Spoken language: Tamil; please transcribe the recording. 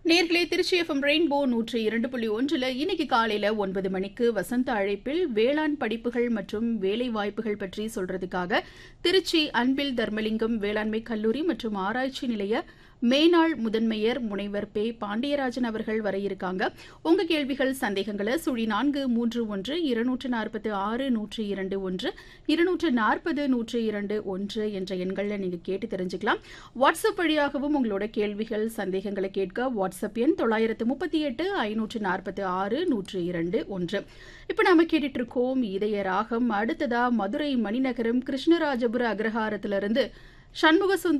நேர்களே திருச்சி எஃப்எம் ரெயின்போ நூற்றி இரண்டு புள்ளி ஒன்றில் இன்னைக்கு காலையில் ஒன்பது மணிக்கு வசந்த அழைப்பில் வேளாண் படிப்புகள் மற்றும் வேலை வாய்ப்புகள் பற்றி சொல்றதுக்காக திருச்சி அன்பில் தர்மலிங்கம் வேளாண்மை கல்லூரி மற்றும் ஆராய்ச்சி நிலைய மேனாள் முதன்மையர் முனைவர் பே பாண்டியராஜன் அவர்கள் வர இருக்காங்க உங்க கேள்விகள் சந்தேகங்களை சுழி நான்கு மூன்று ஒன்று இருநூற்று நாற்பத்து ஆறு நூற்றி இரண்டு ஒன்று இருநூற்று நாற்பது நூற்றி இரண்டு ஒன்று என்ற எண்களில் நீங்க கேட்டு தெரிஞ்சுக்கலாம் வாட்ஸ்அப் வழியாகவும் உங்களோட கேள்விகள் சந்தேகங்களை கேட்க வாட்ஸ்அப் எண் தொள்ளாயிரத்து முப்பத்தி எட்டு ஐநூற்று நாற்பத்தி ஆறு நூற்று இரண்டு ஒன்று இப்போ நாம கேட்டுட்டு இருக்கோம் இதய ராகம் அடுத்ததா மதுரை மணிநகரம் கிருஷ்ணராஜபுர அக்ரஹாரத்திலிருந்து சண்முக சுந்தர்